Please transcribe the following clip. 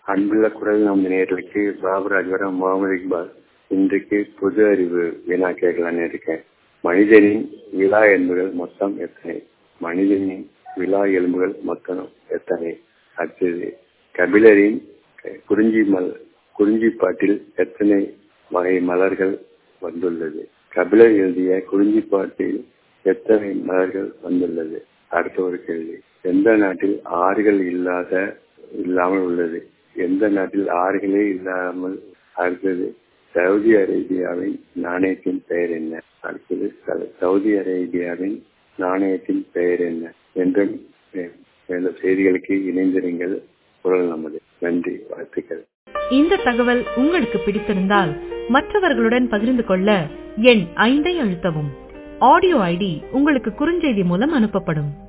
அன்புள்ள குரல் நம் நேர்களுக்கு பாபுராஜ்வரம் முகமது இக்பால் இன்றைக்கு பொது அறிவு வினா கேட்கலான்னு இருக்கேன் மனிதனின் விழா எலும்புகள் மொத்தம் எத்தனை மனிதனின் விழா எலும்புகள் மொத்தம் எத்தனை அடுத்தது கபிலரின் குறிஞ்சி மல் குறிஞ்சி பாட்டில் எத்தனை வகை மலர்கள் வந்துள்ளது கபிலர் எழுதிய குறிஞ்சி பாட்டில் எத்தனை மலர்கள் வந்துள்ளது அடுத்த ஒரு கேள்வி எந்த நாட்டில் ஆறுகள் இல்லாத இல்லாமல் உள்ளது எந்த நாட்டில் ஆறுகளே இல்லாமல் அடுத்தது சவுதி அரேபியாவின் நாணயத்தின் பெயர் என்ன அடுத்தது சவுதி அரேபியாவின் நாணயத்தின் பெயர் என்ன என்றும் மேலும் செய்திகளுக்கு இணைந்திருங்கள் குரல் நமது நன்றி வாழ்த்துக்கள் இந்த தகவல் உங்களுக்கு பிடித்திருந்தால் மற்றவர்களுடன் பகிர்ந்து கொள்ள எண் ஐந்தை அழுத்தவும் ஆடியோ ஐடி உங்களுக்கு குறுஞ்செய்தி மூலம் அனுப்பப்படும்